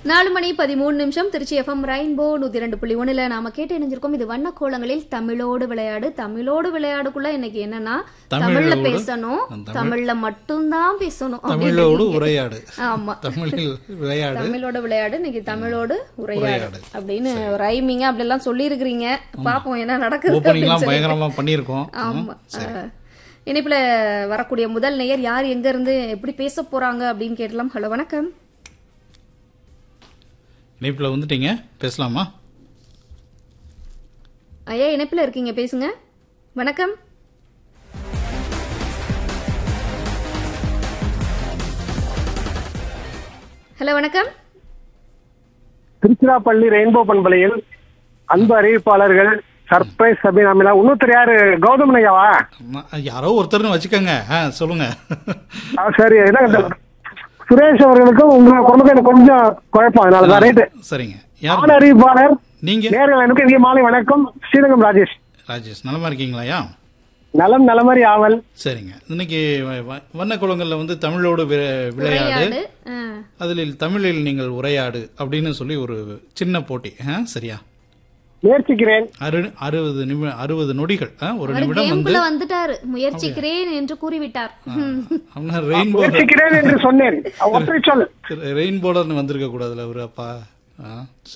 நாலு மணி பதிமூணு நிமிஷம் திருச்சி எஃப்எம் ரெயின்போ நூத்தி ரெண்டு புள்ளி ஒண்ணுல நாம கேட்டு இணைஞ்சிருக்கோம் இது வண்ண கோலங்களில் தமிழோடு விளையாடு தமிழோடு விளையாடுக்குள்ள இன்னைக்கு என்னன்னா தமிழ்ல தமிழோடு பேசணும் தமிழ். தமிழ்ல மட்டும்தான் பேசணும் தமிழோடு உரையாடு ஆமா தமிழில் விளையாடு தமிழோட விளையாடு இன்னைக்கு தமிழோடு உரையாடு உரையாடு. அப்படின்னு ரைமிங்க அப்படி எல்லாம் சொல்லி இருக்கிறீங்க பாப்போம் என்ன நடக்குது ஓப்பனிங்லாம் அப்படின்னு சொல்லி. பயங்கரமா பண்ணியிருக்கோம் ஆமா அஹ், இணைப்புல வரக்கூடிய முதல் நேயர் யார் எங்க இருந்து எப்படி பேச போறாங்க அப்படின்னு கேட்டலாம் ஹலோ வணக்கம் இணைப்புல வந்துட்டீங்க பேசலாமா ஐயா இணைப்புல இருக்கீங்க பேசுங்க வணக்கம் ஹலோ வணக்கம் திருச்சிராப்பள்ளி ரெயின்போ பண்பலையில் அன்பு அறிவிப்பாளர்கள் சர்ப்ரைஸ் அபினாமிலா இன்னொருத்தர் யாரு கௌதமன் ஐயாவா ஆமா, யாரோ ஒருத்தர்னு வச்சுக்கோங்க ஆ, சொல்லுங்க ஆ, சரி என்ன இந்த சுரேஷ் அவர்களுக்கும் உங்க குடும்பத்துக்கு எனக்கு கொஞ்சம் குழப்பம் அதனாலதான் ரைட்டு சரிங்க யார் ஆண் அறிவிப்பாளர் நீங்க நேரில் எனக்கு இங்கே மாலை வணக்கம் ஸ்ரீரங்கம் ராஜேஷ் ராஜேஷ் நலமா இருக்கீங்களாயா நலம் நலமறி ஆவல் சரிங்க இன்னைக்கு வ- வ- வண்ண குளங்கள்ல வந்து தமிழோடு வி- விளையாடு உரையாடு அஹ், அதில் தமிழில் நீங்கள் உரையாடு அப்படின்னு சொல்லி ஒரு சின்ன போட்டி ஆ, சரியா முயற்சிக்கிறேன் அறு அறுபது நிமி அறுபது நொடிகள் ஆ, ஒரு அவர் நிமிடம் வந்து கேம்குள்ள வந்துட்டாரு முயற்சிக்கிறேன் என்று கூறிவிட்டார் ம். ரெயின்போ முயற்சிக்கிறேன் என்று சொன்னேன் ஒற்றை சொல் ரெயின்போலன்னு வந்திருக்க கூடாதுல ஒரு அப்பா ஆ,